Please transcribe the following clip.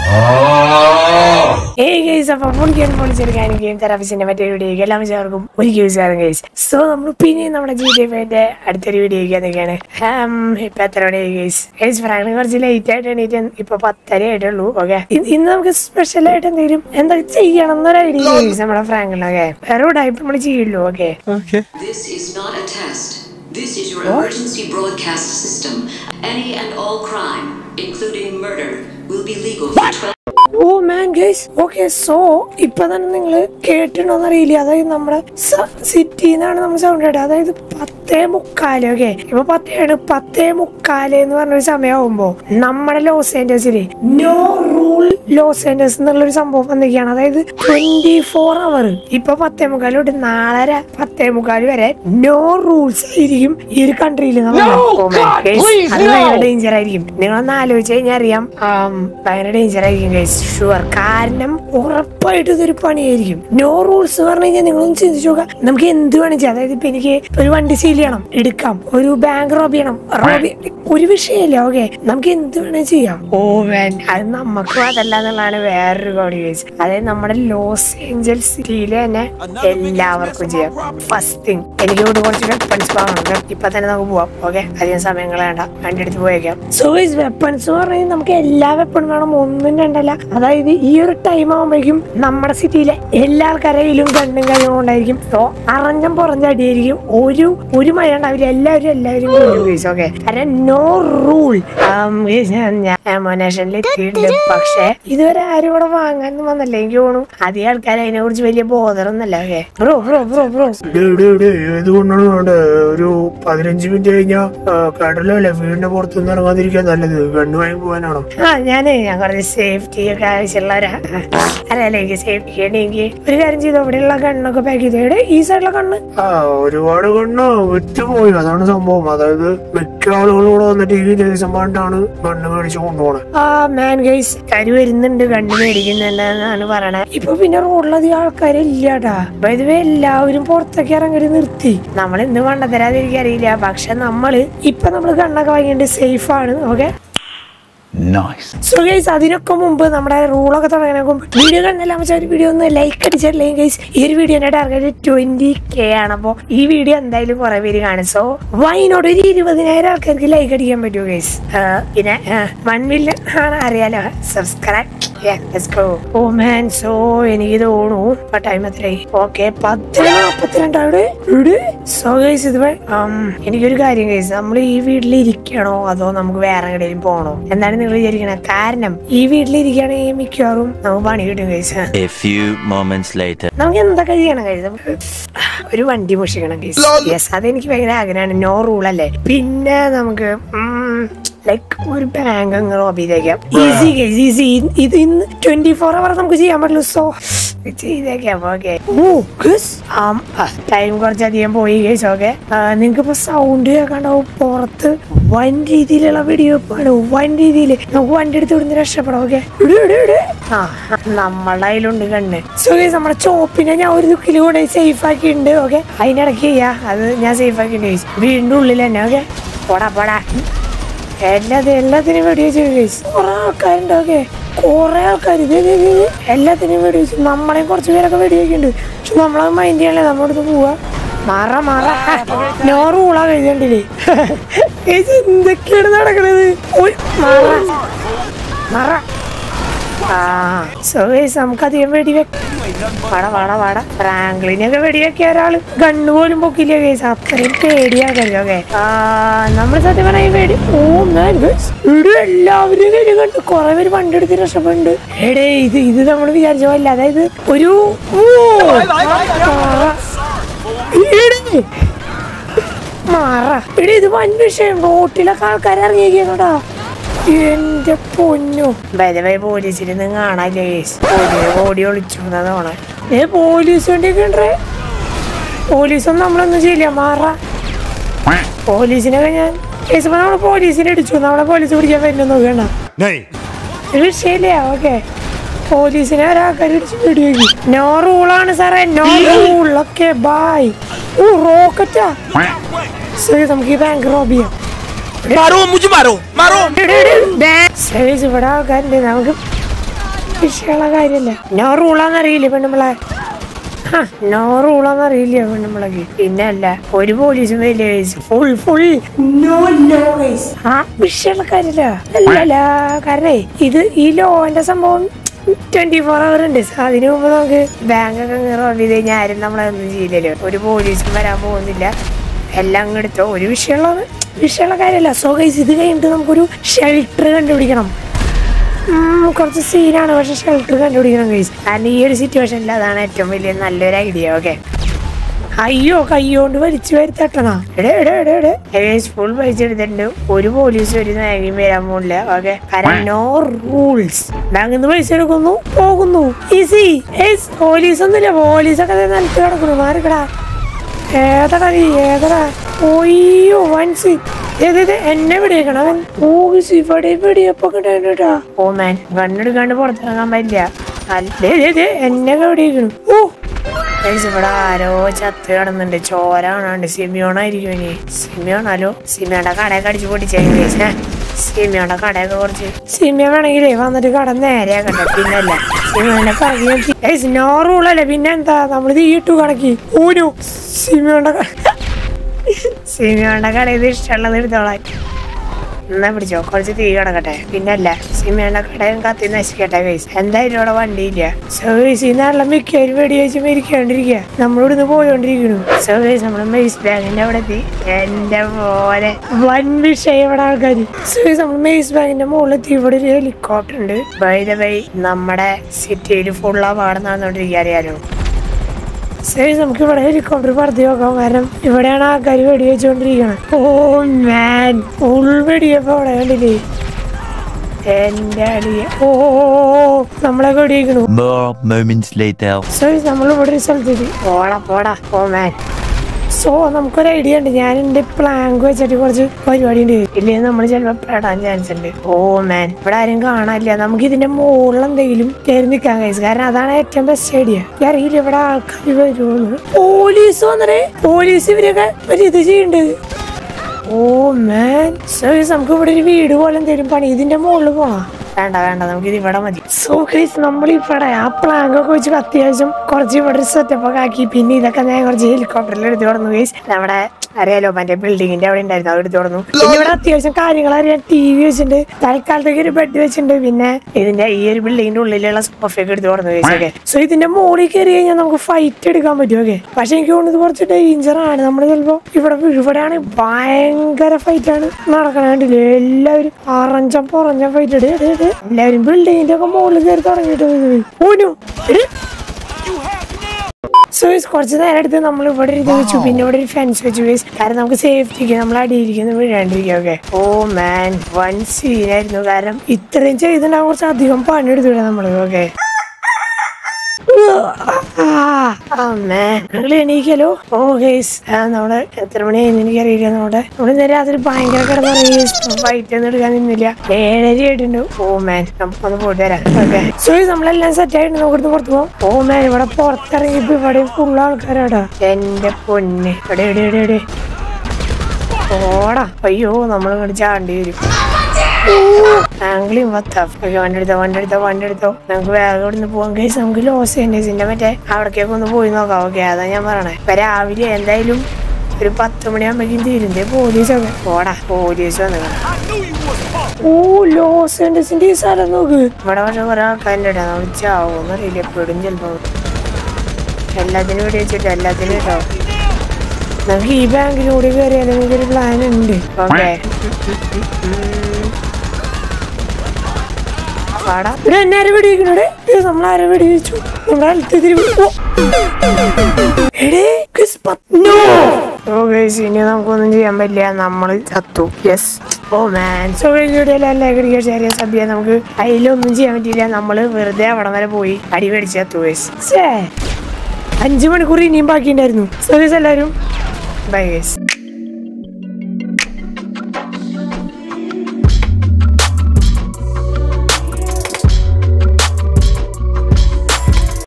ഏയ് ഗൈസ് അപ്പൊ അപ്പോൾ ഗെയിം പൊളിച്ചെടുക്കാൻ ഗെയിം തെറാപ്പിസിന്റെ മറ്റൊരു വീഡിയോയ്ക്ക് എല്ലാ വിചാർക്കും ഒരു യൂസാറും ഗൈസ് സോ നമ്മൾ പിന്നെ നമ്മുടെ ജി ഡി എഫിന്റെ അടുത്തൊരു വീഡിയോയ്ക്ക് എന്തൊക്കെയാണ് ഇപ്പൊ എത്ര മണിയായി ഗൈസ് ഗൈസ് ഫ്രാങ്കിന് കുറച്ച് ലേറ്റ് ആയിട്ട് എണീറ്റ് ഇപ്പൊ പത്തര ആയിട്ടുള്ളൂ ഓക്കെ ഇന്ന് നമുക്ക് സ്പെഷ്യൽ ആയിട്ട് എന്തെങ്കിലും എന്താ ചെയ്യണം എന്നൊരു ഐഡിയ ഗൈസ് നമ്മുടെ ഫ്രാങ്കിനൊക്കെ വേറെ ഉടായ്പ നമ്മൾ ചെയ്യുള്ളൂ okay This is not a test. This is your emergency broadcast system. Any and all crime, including murder, will be legal for 12 oh man guys okay so ഇപ്പൊ തന്നെ നിങ്ങൾ കേട്ടിട്ടുണ്ടോന്ന് അറിയില്ല അതായത് നമ്മുടെ സിറ്റിയിൽ നിന്നാണ് നമ്മൾ സൗണ്ട് കേട്ടത് അതായത് പത്തേ മുക്കാല് ഓക്കെ ഇപ്പൊ പത്തേണ് പത്തേ മുക്കാല് എന്ന് പറഞ്ഞൊരു സമയമാകുമ്പോ നമ്മുടെ ലോസ് ഏഞ്ചൽസില് നോ റൂൾ ലോസ് ഏഞ്ചൽസ് എന്നുള്ളൊരു സംഭവം വന്നിരിക്കുകയാണ് അതായത് ട്വന്റി ഫോർ അവർ ഇപ്പൊ പത്തേ മുക്കാല് തൊട്ട് നാളെ ര- പത്തേ മുക്കാല് വരെ നോ റൂൾസ് ആയിരിക്കും ഈ ഒരു കൺട്രിയിൽ അത് ഭയങ്കര ഡേഞ്ചർ ആയിരിക്കും നിങ്ങളൊന്ന് ആലോചിച്ച് കഴിഞ്ഞാൽ അറിയാം ആം, ഭയങ്കര ഡേഞ്ചർ ആയിരിക്കും ഗൈസ് ഷുവർ കാരണം ഉറപ്പായിട്ടും ഇതൊരു പണിയായിരിക്കും നോ റൂൾസ് പറഞ്ഞു കഴിഞ്ഞാൽ നിങ്ങളൊന്ന് ചിന്തിച്ചു നോക്കാം നമുക്ക് എന്ത് വേണം ചെയ്യാം അതായത് ഇപ്പൊ എനിക്ക് ഒരു വണ്ടി സീൽ ചെയ്യണം എടുക്കാം ഒരു ബാങ്ക് റോബ് ചെയ്യണം റോബ് ഒരു വിഷയമില്ല ഓക്കെ നമുക്ക് എന്ത് വേണേ ചെയ്യാം ഓ വേൻ അത് നമുക്കും അതല്ല എന്നുള്ളതാണ് വേറൊരു കോടി കേസ് അതായത് നമ്മുടെ ലോസ് ഏഞ്ചൽസ് സിറ്റിയിൽ തന്നെ എല്ലാവർക്കും ചെയ്യാം ഫസ്റ്റ് തിങ് എനിക്ക് ഇവിടെ കുറച്ച് വെപ്പൺസ് വാങ്ങണം ഇപ്പൊ തന്നെ നമുക്ക് പോവാം ഓക്കെ അധികം സമയം കളയണ്ട വണ്ടി എടുത്ത് പോയേക്കാം സോ ഗൈസ് വെപ്പൺസ് പറഞ്ഞാൽ നമുക്ക് എല്ലാ വെപ്പണും വേണം ഒന്നും രണ്ടല്ല അതായത് ഈ ഒരു ടൈം ആകുമ്പോഴേക്കും നമ്മുടെ സിറ്റിയിലെ എല്ലാ ആൾക്കാരെയും കണ്ണും കയ്യും കൊണ്ടായിരിക്കും സോ അറഞ്ഞം പുറഞ്ഞ അടിയായിരിക്കും ഒരു ഒരു മഴ ഉണ്ടാവില്ല എല്ലാവരും എല്ലാവരും ഗൈസ് ഓക്കെ കാരണം നോ റൂൾ ഞാൻ മോനേഷനിൽ എത്തിയിട്ടുണ്ട് പക്ഷെ ഇതുവരെ ആരും ഇവിടെ വാങ്ങാനൊന്നും വന്നല്ല എനിക്ക് തോന്നുന്നു അധികം ആൾക്കാർ അതിനെ കുറിച്ച് വലിയ ബോധമൊന്നുമല്ല okay bro bro bro bro ഏതുകൊണ്ടാണ് വേണ്ട ഒരു പതിനഞ്ച് മിനിറ്റ് കഴിഞ്ഞാ കടലല്ലേ വീടിന്റെ പുറത്തുനിന്ന് ഇറങ്ങാതിരിക്കാൻ നല്ലത് കണ്ണു വാങ്ങി പോകാനാണോ ആ ഞാനേ ഞാൻ കുറച്ച് സേഫ്റ്റി ഒക്കെ ആവശ്യമുള്ളവരാ അല്ല അല്ല എനിക്ക് സേഫ്റ്റി എനിക്ക് ഒരു കാര്യം ചെയ്തു ഇവിടെയുള്ള കണ്ണൊക്കെ പാക്ക് ചെയ്തു എവിടെ ഈ സൈഡിലെ കണ്ണ് ആ ഒരുപാട് കണ്ണ് വിറ്റുപോയി അതാണ് സംഭവം അതായത് മിക്ക ആളുകളും ഇവിടെ വന്നിട്ട് ഈ ദിവസം പണ്ടാണ് കണ്ണ് മേടിച്ച് കൊണ്ടുപോണേ ആ മാൻ ഗൈസ് കരു വരുന്നുണ്ട് കണ്ണു മേടിക്കുന്നുണ്ടെന്നാണ് പറയണേ ഇപ്പൊ പിന്നെ റോഡിലധികം ആൾക്കാരില്ലാട്ടാ അപ്പൊ ഇതുവേ എല്ലാവരും പുറത്തേക്ക് ഇറങ്ങി നിർത്തി നമ്മൾ എന്ത് വേണ്ടതരാതിരിക്കും അറിയില്ല പക്ഷെ നമ്മള് ഇപ്പൊ നമ്മള് കണ്ണൊക്കെ വാങ്ങിയിട്ട് സേഫ് ആണ് ഓക്കെ Nice. സോ ഗൈസ് അതിനൊക്കെ മുമ്പ് നമ്മുടെ റൂളൊക്കെ തുടങ്ങുന്നതിന് മുമ്പ് വീഡിയോ കണ്ടെല്ലാം വെച്ചാൽ ഒരു വീഡിയോ ഒന്ന് ലൈക്ക് അടിച്ചിട്ടില്ലെങ്കിൽ ഗൈസ് ഈ ഒരു വീഡിയോന്റെ ടാർഗറ്റ് ട്വന്റി കെ ആണ് അപ്പോൾ ഈ വീഡിയോ എന്തായാലും കുറെ പേര് കാണും സോ വൈനോട് ഒരു ഇരുപതിനായിരം ആൾക്കാർക്ക് ലൈക്ക് അടിക്കാൻ പറ്റുമോ ഗൈസ് പിന്നെ വൺ മില്യൺ ആണ് അറിയാലോ സബ്സ്ക്രൈബ് ഓ മാൻ സോ എനിക്ക് തോന്നുന്നു ഇപ്പൊ ടൈം എത്രയായി ഓക്കെ പത്ത് നാപ്പത്തിരണ്ടാവിടെ സോ ഗൈസ് ഇത് വേ- ഉം, എനിക്കൊരു കാര്യം ഗൈസ് നമ്മൾ ഈ വീട്ടിൽ ഇരിക്കണോ അതോ നമുക്ക് വേറെ എവിടെയെങ്കിലും പോകണോ എന്താണ് നിങ്ങൾ വിചാരിക്കണത് കാരണം ഈ വീട്ടിൽ ഇരിക്കുകയാണെങ്കിൽ മിക്കവാറും നമുക്ക് പണി കിട്ടും guys A few moments later. നമുക്ക് എന്തൊക്കെ ചെയ്യണം ഗൈസ് നമുക്ക് ഒരു വണ്ടി മോഷിക്കണം ഗൈസ് യെസ് അതെനിക്ക് ഭയങ്കര ആഗ്രഹമാണ് നോ റൂൾ അല്ലേ പിന്നെ നമുക്ക് ലൈക്ക് ഒരു ബാങ്ക് അങ്ങ് റോബ് ചെയ്തേക്കാം ഈസി ഗൈസ് ഈസി ഇത് ഇന്ന് ട്വന്റി ഫോർ അവർ നമുക്ക് ചെയ്യാൻ പറ്റുള്ളൂ സോ ചെയ്തേക്കാം ഓക്കെ ടൈം കുറച്ചധികം പോയി ഗൈസ് ഓക്കെ നിങ്ങൾക്ക് ഇപ്പൊ സൗണ്ട് കേൾക്കാണ്ടാവും പുറത്ത് വൻ രീതിയിലുള്ള വെടിവെപ്പാണ് വൻ രീതിയിൽ നമുക്ക് വണ്ടി എടുത്ത് ഇവിടുന്ന് രക്ഷപ്പെടാം ഓക്കെ ആ നമ്മളുടെ കയ്യിലുണ്ട് കണ്ണ് സോ ഗൈസ് നമ്മുടെ ചോപ്പിനെ ഞാൻ ഒരു ദുഃഖിൽ കൂടെ സേഫ് ആക്കിയിട്ടുണ്ട് ഓക്കെ അതിനിടയ്ക്ക് ചെയ്യാ അത് ഞാൻ സേഫ് ആക്കിയിട്ടുണ്ട് guys. വീടിന്റെ ഉള്ളിൽ തന്നെ ഓക്കെ പോടാ പോടാ എല്ലാത്തിനും എല്ലാത്തിനും വെടിവെച്ച് ഗൈസ് കുറെ ആൾക്കാരുണ്ട് ഓക്കെ കുറെ ആൾക്കാർ ഇത് ഇത് ഇത് ഇത് എല്ലാത്തിനും വെടിവെച്ച് നമ്മളെയും കുറച്ച് പേരൊക്കെ വെടിവെക്കുന്നുണ്ട് പക്ഷെ നമ്മളത് മൈൻഡ് ചെയ്യണേ നമ്മളടുത്ത് പോവാ മാറ മാറ നോ റൂളാ കഴിച്ചണ്ടില്ലേ എന്തൊക്കെയാണ് നടക്കണത് ഓയ്, മാറ മാറ ആ സോ ഗൈസ് നമുക്ക് അധികം വെടി വാട വാട വാട ഫ്രാങ്ക്ലിനൊക്കെ വെടിവെക്കിയ ഒരാള് ഗണ്ണ് പോലും പൊക്കില്ല കേസ് അത്രയും പേടിയാക്കല്ലോ ഓക്കെ ആ നമ്മൾ സത്യം പറഞ്ഞ ഈ വെടി ഓ man, guys. ഇവിടെ എല്ലാവരും വെടി കണ്ടു കുറെ പേര് പണ്ടെടുത്ത് രക്ഷപ്പെടുന്നുണ്ട് എടേ ഇത് ഇത് നമ്മൾ വിചാരിച്ച പോലെ അതായത് ഒരു ഓ, ആ, എടേ. മാറ എടേ ഇത് വൻ വിഷയം റോട്ടിലൊക്കെ ആൾക്കാർ ഇറങ്ങിയിരിക്കണോടാ എന്റെ പൊന്നു ബലവേ പോലീസിന് കാണാല്ലേ ഓടി ഓടി ഒളിച്ചു എന്നതാണ് ഏ പോലീസ് വണ്ടിയൊക്കെ ഉണ്ടേ പോലീസൊന്നും നമ്മളൊന്നും ചെയ്യില്ല മാറ പോലീസിനൊക്കെ ഞാൻ കേസ് ഇപ്പൊ നമ്മള് പോലീസിനെ ഇടിച്ചു നമ്മളെ പോലീസ് പിടിക്കാൻ പറ്റുന്ന നോക്കണ്ട ഒരു വിഷയല്ലേ ഓക്കെ പോലീസിനെ ഒരാൾക്കാർ ഇടിച്ചു പിടിവെക്കി നോ റൂളാണ് സാറേ no rule okay bye oh റോക്കറ്റാ ശരി നമുക്ക് ഈ ബാങ്ക് റോബ് ചെയ്യാം मारो मुझे मारो मारो സൈസ് ഇവിടെ ആൾക്കാരുണ്ട് നമുക്ക് വിഷയമുള്ള കാര്യമല്ല നോ റൂളാന്നറിയില്ലേ പെണ്ണുമ്പളെ നോ റൂളാന്ന് അറിയില്ല പെണ്ണുമ്പളക്ക് പിന്നെ അല്ല ഒരു പോലീസും വലിയ ഫുൾ ഫുൾ നോ നോ ആ വിഷയമുള്ള കാര്യമില്ല അല്ലല്ല കാരണേ ഇത് ഈ ലോന്റെ സംഭവം ട്വന്റി ഫോർ അവർ ഉണ്ട് അതിനു മുമ്പ് നമുക്ക് ബാങ്ക് ഒക്കെ റോബ് ചെയ്ത് കഴിഞ്ഞാൽ ആരും നമ്മളെ ഒന്നും ചെയ്യില്ലല്ലോ ഒരു പോലീസും വരാൻ പോകുന്നില്ല എല്ലാം അങ്ങ് എടുത്തോ ഒരു വിഷയമുള്ള വിഷയമുള്ള കാര്യമല്ല സോ ഗൈസ് ഇത് കഴിഞ്ഞിട്ട് നമുക്കൊരു ഷെൽട്ടർ കണ്ടുപിടിക്കണം ഉം, കുറച്ച് സീനാണ് പക്ഷെ ഷെൽട്ടർ കണ്ടുപിടിക്കണം ഗൈസ് കാരണം ഈ ഒരു സിറ്റുവേഷനിൽ അതാണ് ഏറ്റവും വലിയ നല്ലൊരു ഐഡിയ ഓക്കെ അയ്യോ കയ്യോണ്ട് വലിച്ചു വരുത്തട്ടണ എടേ എടേ എടേ എടേ ഏകദേശം ഫുൾ വലിച്ചെടുത്തിട്ടുണ്ട് ഒരു പോലീസ് ഒരു നായകയും വരാൻ പോകില്ല ഓക്കെ കാരണം നോ റൂൾസ് ബാങ്കിൽ നിന്ന് പൈസ എടുക്കുന്നു പോകുന്നു ഈസി പോലീസ് ഒന്നുമില്ല പോലീസൊക്കെ ദേ നിലത്ത് കിടക്കുന്നു മാറിക്കടാ ഏതടാ നീ ഏതടാ ഒയ്യോ വൻസി ഏതേത് എന്നെ പിടിക്കണം അവൻ ഓ ഇവിടെ പിടിയപ്പോ കിട്ടാ ഓ മാൻ കണ്ണെടുക്കാണ്ട് പുറത്തിറങ്ങാൻ പറ്റില്ല അല്ല, ദേ, ദേ, ദേ, എന്നെ പിടിക്കണം ഓ ഗൈസ്, ഇവിടെ ആരോ ചത്ത് കിടന്നുണ്ട് ചോര കാണാണ്ട് സിമിയോണായിരിക്കും ഇനി സിമിയോണാലോ സിമിയോടെ കടയൊക്കെ അടിച്ചു പൊട്ടിച്ചേ സിമിയോടെ കടയൊക്കെ കുറച്ച് സിമിയ വേണമെങ്കിലേ വന്നിട്ട് കട നേരെയാക്കട്ടെ പിന്നല്ല സിമിയോടെ കറങ്ങി നോ റൂളല്ലേ പിന്നെ എന്താ നമ്മൾ തീയിട്ടു കണക്കി ഊനു സിമിയോടെ സിമിയോടെ കടയിൽ ഇഷ്ടമുള്ളത് എടുത്തോളാം എന്നാ പിടിച്ചോ കുറച്ച് തീ കിടക്കട്ടെ പിന്നല്ല സിമിയുടെ കടയും കത്തി നശിക്കട്ടെ ഗൈസ് എന്തായാലും ഇവിടെ വണ്ടിയില്ല സോ ഗൈസ് ഈ നാട്ടിലെ മിക്കവരും വെടി വെച്ച് മരിക്കാണ്ടിരിക്കുക നമ്മളിവിടുന്ന് പോയോണ്ടിരിക്കുന്നു സോ ഗൈസ് നമ്മൾ മെയ്സ് ബാഗിന്റെ അവിടെ എത്തി എന്റെ പോലെ വൻ വിഷയം ഇവിടെ ആൾക്കാർ സോ ഗൈസ് നമ്മൾ മെയ്സ് ബാഗിന്റെ മുകളിലെത്തി ഇവിടെ ഒരു ഹെലികോപ്റ്റർ ഉണ്ട് ബൈ ദ ബൈ നമ്മുടെ സിറ്റിയിൽ ഫുൾ അപകടം നടന്നുകൊണ്ടിരിക്കുക അറിയാലോ ശരി നമുക്ക് ഇവിടെ ഹെലികോപ്റ്റർ പറത്തി നോക്കാം കാരണം ഇവിടെയാണ് ആൾക്കാർ വെടിവെച്ചോണ്ടിരിക്കുന്നത് ഓ മാൻ ഫുൾ വെടിയപ്പോ അവിടെ കണ്ടില്ലേ എന്റെ അടിയ ഓ നമ്മളെ വെടിവെക്കണു More moments later. സോ നമ്മൾ ഇവിടെ ഒരു സ്ഥലത്തെത്തി പോടാ പോടാ ഓ മാൻ സോ നമുക്കൊരു ഐഡിയ ഉണ്ട് ഞാൻ എന്റെ പ്ലാങ്ക് വെച്ചിട്ട് കുറച്ച് പരിപാടി ഉണ്ട് ഇല്ലെങ്കിൽ നമ്മൾ ചിലപ്പോൾ പെടാൻ ചാൻസ് ഉണ്ട് ഓ മാൻ ഇവിടെ ആരും കാണാനില്ല നമുക്ക് ഇതിന്റെ മുകളിൽ എന്തെങ്കിലും കയറി നിൽക്കാൻ കഴിച്ചു കാരണം അതാണ് ഏറ്റവും ബെസ്റ്റ് ഐഡിയ അറിയില്ല ഇവിടെ ആൾക്കാർ വരുമെന്ന് പോലീസ് വന്നേ പോലീസ് ഇവരൊക്കെ ഒരു ഇത് ചെയ്യുന്നുണ്ട് ഓ മാൻ സോ നമുക്ക് ഇവിടെ ഒരു വീട് പോലെ എന്തെങ്കിലും പണി ഇതിന്റെ മുകളിൽ പോവാം വേണ്ട വേണ്ട നമുക്ക് ഇത് ഇവിടെ മതി സോ ഗൈസ് നമ്മൾ ഇവിടെ ആ പ്ലാങ്ക് ഒക്കെ വെച്ച് അത്യാവശ്യം കുറച്ച് ഇവിടെ സെറ്റപ്പ് ഒക്കെ ആക്കി പിന്നെ ഇതൊക്കെ ഞാൻ കുറച്ച് ഹെലികോപ്റ്ററിൽ എടുത്തു തുടർന്നു ഗൈസ് നമ്മുടെ അറിയാലോ മറ്റേ ബിൽഡിങ്ങിന്റെ അവിടെ ഉണ്ടായിരുന്നു അത് എടുത്തു തുടർന്നു പിന്നെ ഇവിടെ അത്യാവശ്യം കാര്യങ്ങൾ അറിയാൻ ടി വി വെച്ചിട്ടുണ്ട് തൽക്കാലത്തേക്ക് ഒരു ബെഡ് വെച്ചിട്ടുണ്ട് പിന്നെ ഇതിന്റെ ഈ ഒരു ബിൽഡിങ്ങിന്റെ ഉള്ളിലുള്ള സോഫയൊക്കെ എടുത്തു തുടർന്നു ഗൈസ് ഓക്കെ സോ ഇതിന്റെ മുകളിൽ കയറി കഴിഞ്ഞാൽ നമുക്ക് ഫൈറ്റ് എടുക്കാൻ പറ്റും ഓക്കെ പക്ഷെ എനിക്ക് തോന്നുന്നത് ഇത് കുറച്ച് ഡേഞ്ചർ ആണ് നമ്മൾ ചിലപ്പോ ഇവിടെ ഇവിടെയാണ് ഭയങ്കര ഫൈറ്റ് ആണ് നടക്കണ കണ്ടില്ലേ എല്ലാവരും അറഞ്ചം പുറഞ്ചം ഫൈറ്റ് ഇടേ എല്ലാവരും ബിൽഡിങ്ങിന്റെ ഒക്കെ മുകളിൽ കയറി തുടങ്ങിയിട്ട് ഓനു സോ കുറച്ച് നേരം എടുത്ത് നമ്മൾ ഇവിടെ ഒരു ഇത് വെച്ചു പിന്നെ ഇവിടെ ഒരു ഫെൻസ് വെച്ചു guys. കാരണം നമുക്ക് സേഫ്റ്റിക്ക് നമ്മൾ അടിയിരിക്കുന്നു വീഴാണ്ടിരിക്കുക ഓക്കെ ഓ മാൻ വൺ സീനായിരുന്നു കാരണം ഇത്രയും ചെയ്തിട്ടുണ്ടാകും കുറച്ച് അധികം പണി എടുത്തില്ല നമ്മള് ഓക്കെ നിങ്ങൾ എണീക്കലോ ഓ ഗേസ് നമ്മള് എത്ര മണിയായിരുന്നു എനിക്കറിയില്ല നമ്മുടെ നമ്മൾ ഇന്നലെ രാത്രി ഭയങ്കര കിടന്നുറങ്ങി ഫൈറ്റ് ഒന്നും എടുക്കാൻ നിന്നില്ല ഏഴര ആയിട്ടുണ്ട് ഓ മാൻ നമുക്കൊന്ന് പോയിട്ട് വരാം ഓക്കെ സോ നമ്മളെല്ലാം സെറ്റ് ആയിട്ട് നമുക്ക് പുറത്ത് പോകാം ഓ മാൻ ഇവിടെ പുറത്തിറങ്ങിയപ്പോ ഇവിടെ ഫുൾ ആൾക്കാരാടാ എന്റെ പൊന്ന് എവിടെ എവിടെ എവിടെ എവിടെ ഓടാ അയ്യോ നമ്മൾ ഇങ്ങോട്ട് ചാണ്ടി വരും ആംഗ്ലിയും വത്താം വണ്ടി എടുത്തോ വണ്ടി എടുത്തോ വണ്ടി എടുത്തോ നമുക്ക് വേറെ ഇവിടെ നിന്ന് പോകാൻ കേസ് നമുക്ക് ലോസ് ചെയ്യേണ്ടതിന്റെ മറ്റേ അവിടേക്കൊക്കെ ഒന്ന് പോയി നോക്കാം ഓക്കെ അതാ ഞാൻ പറയണേ ഇപ്പൊ രാവിലെ എന്തായാലും ഒരു പത്ത് മണിയാകുമ്പോഴേക്കും തീരുന്നേ പോലീസൊക്കെ പോടാ പോലീസ് വന്നു ഓ ലോസ് ഏഞ്ചൽസിന്റെ ഈ സ്ഥലം നോക്ക് ഇവിടെ പക്ഷെ കുറെ ആൾക്കാരുടെ ഇടാ നമ്മൾ ചാവോന്ന് അറിയില്ല എപ്പോഴും ചിലപ്പോ എല്ലാത്തിനും ഇവിടെ വെച്ചിട്ട് എല്ലാത്തിനും കേട്ടോ നമുക്ക് ഈ ബാങ്കിലൂടെ കയറിയാലും നമുക്കൊരു പ്ലാൻ ഉണ്ട് ഓക്കെ പാടാ ഇവിടെ എന്നെ ആരെ വെടിവെക്കണേ നമ്മൾ ആരെ വെടിവെച്ചു നമ്മുടെ അടുത്ത് തിരിവ് ഓ. എടേ, കിസ് പത്ത്- No. ഓ ഗൈസ് ഇനി നമുക്കൊന്നും ചെയ്യാൻ പറ്റില്ല നമ്മൾ ചത്തു yes oh man so video like അടിക്കുക ഷെയർ ചെയ്യുക സബ് ചെയ്യാം നമുക്ക് അതിലൊന്നും ചെയ്യാൻ പറ്റില്ല നമ്മൾ വെറുതെ അവിടം വരെ പോയി അടി മേടിച്ച് ചത്തു ഗൈസ് അഞ്ചു മണിക്കൂർ ഇനിയും ബാക്കിയുണ്ടായിരുന്നു സോ ഗൈസ് എല്ലാവരും ബൈ ഗൈസ്